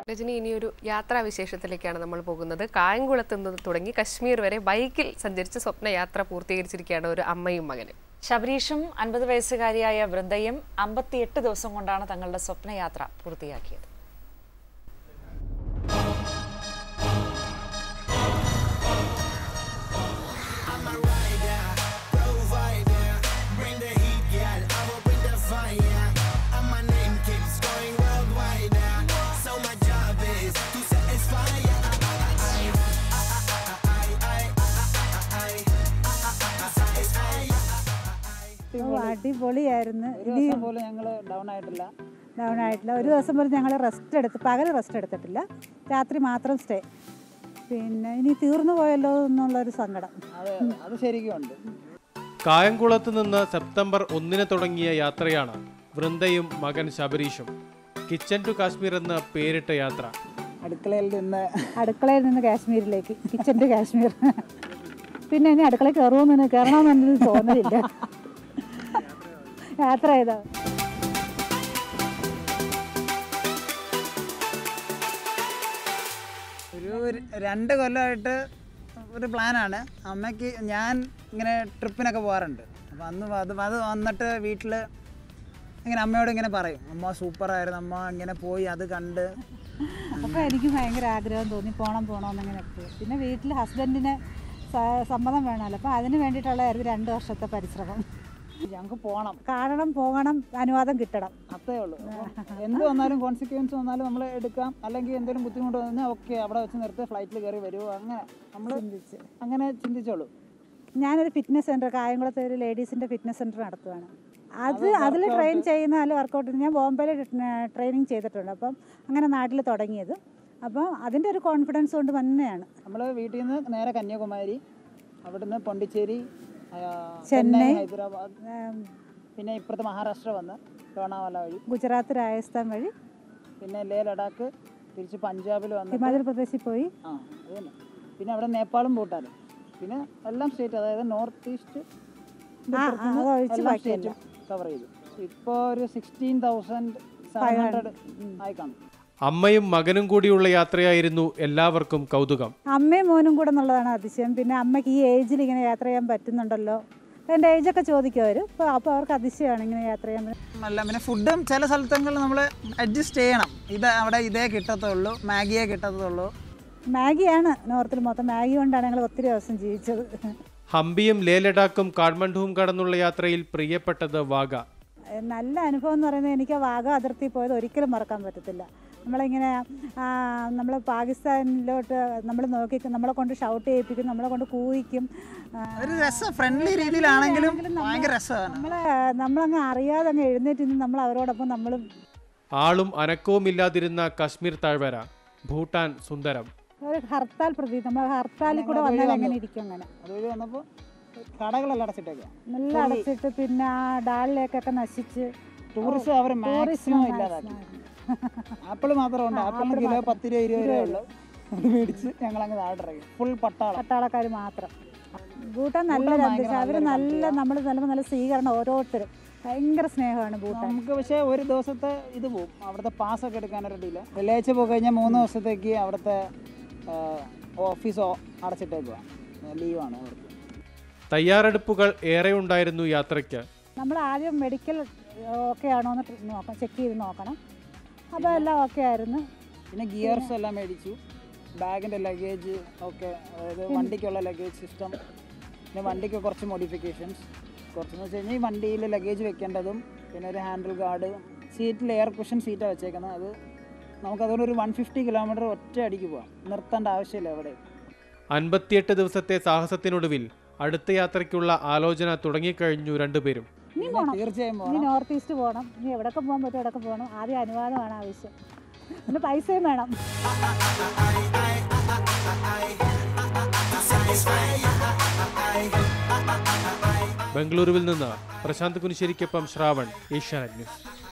രജനി ഇനിയൊരു യാത്രാവിശേഷത്തിലേക്കാണ് നമ്മൾ പോകുന്നത് കായംകുളത്ത് നിന്ന് തുടങ്ങി കശ്മീർ വരെ ബൈക്കിൽ സഞ്ചരിച്ച് സ്വപ്നയാത്ര പൂർത്തീകരിച്ചിരിക്കുകയാണ് ഒരു അമ്മയും മകനും ശബരീഷും അൻപത് വയസ്സുകാരിയായ വൃന്ദയും അമ്പത്തിയെട്ട് ദിവസം കൊണ്ടാണ് തങ്ങളുടെ സ്വപ്നയാത്ര പൂർത്തിയാക്കിയത് ഓ, അടിപൊളിയായിരുന്നു ഒരു ഇനി ദിവസം പോലും ഞങ്ങൾ ഡൗൺ ആയിട്ടില്ല ഡൗൺ ആയിട്ടില്ല ഒരു ദിവസം പോലും ഞങ്ങൾ റെസ്റ്റ് എടുത്ത് പകൽ റെസ്റ്റ് എടുത്തിട്ടില്ല രാത്രി മാത്രം സ്റ്റേ പിന്നെ ഇനി തീർന്നു പോയല്ലോ എന്നുള്ളൊരു സങ്കടം അത് അത് ശരിക്കും ഉണ്ട് കായംകുളത്ത് നിന്ന് സെപ്റ്റംബർ ഒന്നിന് തുടങ്ങിയ യാത്രയാണ് വൃന്ദയും മകൻ ശബരീഷും കിച്ചൻ ടു കാശ്മീർ എന്ന പേരിട്ട യാത്ര അടുക്കളയിൽ നിന്ന് അടുക്കളയിൽ നിന്ന് കാശ്മീരിലേക്ക് കിച്ചൺ ടു കാശ്മീർ പിന്നെ ഇനി അടുക്കളയിൽ കയറുമെന്ന് കയറണമെന്നൊന്നും തോന്നലില്ല യാത്ര ചെയ്താ ഒരു ര- രണ്ട് കൊല്ലമായിട്ട് ഒരു പ്ലാനാണ് അമ്മയ്ക്ക് ഞാൻ ഇങ്ങനെ ട്രിപ്പിനൊക്കെ പോകാറുണ്ട് അപ്പം അന്ന് അത് അത് വന്നിട്ട് വീട്ടിൽ ഇങ്ങനെ അമ്മയോട് ഇങ്ങനെ പറയും അമ്മ സൂപ്പറായിരുന്നു അമ്മ ഇങ്ങനെ പോയി അത് കണ്ട് അപ്പോൾ എനിക്ക് ഭയങ്കര ആഗ്രഹം തോന്നി പോണം പോകണമെന്നിങ്ങനെ എപ്പോഴും പിന്നെ വീട്ടിൽ ഹസ്ബൻഡിന് സ- സമ്മതം വേണമല്ലോ അപ്പോൾ അതിന് വേണ്ടിയിട്ടുള്ളതായിരുന്നു രണ്ട് വർഷത്തെ പരിശ്രമം ഞങ്ങൾക്ക് പോകണം കാണണം പോകണം അനുവാദം കിട്ടണം അത്രേ ഉള്ളൂ അപ്പം എന്ത് വന്നാലും കോൺസിക്വൻസ് വന്നാലും നമ്മൾ എടുക്കാം അല്ലെങ്കിൽ എന്തെങ്കിലും ബുദ്ധിമുട്ട് വന്നാൽ ഓക്കെ അവിടെ വെച്ച് നിർത്തി ഫ്ലൈറ്റിൽ കയറി വരുമോ അങ്ങനെ നമ്മൾ ചിന്തിച്ച് അങ്ങനെ ചിന്തിച്ചോളൂ ഞാനൊരു ഫിറ്റ്നസ് സെൻറ്റർ കായംകുളത്ത് ഒരു ലേഡീസിൻ്റെ ഫിറ്റ്നസ് സെൻറ്റർ നടത്തുവാണ് അത് അതിൽ ട്രെയിൻ ചെയ്യുന്ന നല്ല വർക്കൗട്ട് ഞാൻ ബോംബെയിൽ ട്രെയിനിങ് ചെയ്തിട്ടുണ്ട് അപ്പം അങ്ങനെ നാട്ടിൽ തുടങ്ങിയത് അപ്പം അതിൻ്റെ ഒരു കോൺഫിഡൻസ് കൊണ്ട് തന്നെയാണ് നമ്മൾ വീട്ടിൽ നിന്ന് നേരെ കന്യാകുമാരി അവിടുന്ന് പോണ്ടിച്ചേരി ആ, ചെന്നൈ, ഹൈദരാബാദ് ഉം, പിന്നെ ഇപ്പുറത്ത് മഹാരാഷ്ട്ര വന്ന് ലോണാവാല വഴി ഗുജറാത്ത് രാജസ്ഥാൻ വഴി പിന്നെ ലേ ലഡാക്ക് തിരിച്ച് പഞ്ചാബിൽ വന്ന് ഹിമാചൽ പ്രദേശിൽ പോയി ആ അത് തന്നെ പിന്നെ അവിടെ നേപ്പാളും ഭൂട്ടാനും പിന്നെ എല്ലാം സ്റ്റേറ്റ് അതായത് നോർത്ത് ഈസ്റ്റ് ആ, ആ, അതൊഴിച്ച് ബാക്കിയെല്ലാം. കവർ ചെയ്തു ഇപ്പോൾ ഒരു സിക്സ്റ്റീൻ തൗസൻഡ് സെവൻ ഹൺഡ്രഡ് ആയി കാണും അമ്മയും മകനും കൂടിയുള്ള യാത്രയായിരുന്നു എല്ലാവർക്കും കൗതുകം അമ്മയും മോനും കൂടെ എന്നുള്ളതാണ് അതിശയം പിന്നെ അമ്മയ്ക്ക് ഈ ഏജിൽ ഇങ്ങനെ യാത്ര ചെയ്യാൻ പറ്റുന്നുണ്ടല്ലോ എൻ്റെ ഏജൊക്കെ ചോദിക്കും അവർ അപ്പോൾ അപ്പോൾ അവർക്ക് അതിശയമാണ് ഇങ്ങനെ യാത്ര ചെയ്യാൻ പറ്റുന്നത്. അല്ല പിന്നെ ഫുഡും ചില സ്ഥലത്തെങ്കിൽ നമ്മൾ അഡ്ജസ്റ്റ് ചെയ്യണം ഇത് അവിടെ ഇതേ കിട്ടത്തുള്ളൂ മാഗിയേ കിട്ടത്തുള്ളൂ മാഗിയാണ് നോർത്തിൽ മൊത്തം മാഗി കൊണ്ടാണ് ഞങ്ങൾ ഒത്തിരി ദിവസം ജീവിച്ചത് ഹംപിയും ലേ ലഡാക്കും കാഠ്മണ്ഡുവും കടന്നുള്ള യാത്രയിൽ പ്രിയപ്പെട്ടത് വാഗ നല്ല അനുഭവം എന്ന് പറയുന്നത് എനിക്ക് ആ വാഗ അതിർത്തി പോയത് ഒരിക്കലും മറക്കാൻ പറ്റത്തില്ല നമ്മളിങ്ങനെ നമ്മൾ പാകിസ്ഥാനിലോട്ട് നമ്മൾ നോക്കി നമ്മളെ കൊണ്ട് ഷൗട്ട് ചെയ്യിപ്പിക്കും നമ്മളെ കൊണ്ട് കൂവിക്കും ആ, ഒരു രസം ഫ്രണ്ട്ലി രീതിയിലാണെങ്കിലും ഭയങ്കര രസമാണ് നമ്മളെ നമ്മളങ്ങ് അറിയാതെ അങ്ങ് എഴുന്നേറ്റ് നിന്ന് നമ്മൾ അവരോടൊപ്പം നമ്മൾ ആളും അനക്കവും ഇല്ലാതിരുന്ന കശ്മീർ താഴ്വര ഭൂട്ടാൻ സുന്ദരം ഒരു ഹർത്താൽ പ്രതി നമ്മൾ ഹർത്താലിൽ കൂടെ വന്നാൽ എങ്ങനെ ഇരിക്കും അങ്ങനെ അതുവഴി വന്നപ്പോൾ കടകളെല്ലാം അടച്ചിട്ടേക്കാം നല്ല അടച്ചിട്ട് പിന്നെ ആ ഡാളിലേക്കൊക്കെ നശിച്ച് ടൂറിസം അവർ മാക്സിമം ഇല്ലാതാക്കി ആപ്പിൾ മാത്രമുണ്ട് ആപ്പിളിന് കിലോ പത്ത് രൂപ ഇരുപത് രൂപ ഉള്ളു അത് മേടിച്ച് ഞങ്ങൾ അങ്ങ് താഴെ ഇറങ്ങി ഫുൾ പട്ടാളം പട്ടാളക്കാർ മാത്രം ഭൂട്ടാൻ നല്ല അന്തരീക്ഷം അവർ നല്ല നമ്മൾ നല്ല നല്ല സ്വീകരണം ഓരോരുത്തരും ഭയങ്കര സ്നേഹമാണ് ഭൂട്ടാൻ നമുക്ക് പക്ഷേ ഒരു ദിവസത്തെ ഇത് പോവും അവിടുത്തെ പാസ്സൊക്കെ എടുക്കാൻ റെഡിയില്ല വെള്ളിയാഴ്ച പോയി കഴിഞ്ഞാൽ മൂന്ന് ദിവസത്തേക്ക് അവിടുത്തെ ഓഫീസ് അടച്ചിട്ടേക്കുക ലീവാണ് അവർക്ക് തയ്യാറെടുപ്പുകൾ ഏറെ ഉണ്ടായിരുന്നു യാത്രയ്ക്ക് നമ്മൾ ആദ്യം മെഡിക്കൽ ഓക്കെ ആണോ എന്ന് നോക്കണം ചെക്ക് ചെയ്ത് നോക്കണം അപ്പോൾ എല്ലാം ഓക്കെ ആയിരുന്നു പിന്നെ ഗിയർസ് എല്ലാം മേടിച്ചു ബാഗിൻ്റെ ലഗേജ് ഒക്കെ അതായത് വണ്ടിക്കുള്ള ലഗേജ് സിസ്റ്റം പിന്നെ വണ്ടിക്ക് കുറച്ച് മോഡിഫിക്കേഷൻസ് കുറച്ചെന്ന് വെച്ച് കഴിഞ്ഞാൽ ഈ വണ്ടിയിൽ ലഗേജ് വെക്കേണ്ടതും പിന്നെ ഒരു ഹാൻഡിൽ ഗാർഡ് സീറ്റിൽ എയർ കുഷൻ സീറ്റാണ് വെച്ചേക്കുന്നത് അത് നമുക്കതുകൊണ്ട് ഒരു വൺ ഫിഫ്റ്റി കിലോമീറ്റർ ഒറ്റ അടിക്ക് പോകാം നിർത്തേണ്ട ആവശ്യമില്ല എവിടെ അൻപത്തിയെട്ട് ദിവസത്തെ സാഹസത്തിനൊടുവിൽ അടുത്ത യാത്രയ്ക്കുള്ള ആലോചന തുടങ്ങിക്കഴിഞ്ഞു രണ്ടുപേരും ഇനി പോകണം തീർച്ചയായും ഇനി പോകണം നോർത്ത് ഈസ്റ്റ് പോകണം ഇനി എവിടെയൊക്കെ പോകാൻ പറ്റും എവിടെയൊക്കെ പോകണം ആദ്യം അനുവാദമാണ് ആവശ്യം പിന്നെ പൈസയും വേണം ബംഗളൂരുവിൽ നിന്ന് പ്രശാന്ത് കുനിശ്ശേരിക്കൊപ്പം ശ്രാവൺ ഏഷ്യാനെറ്റ് ന്യൂസ്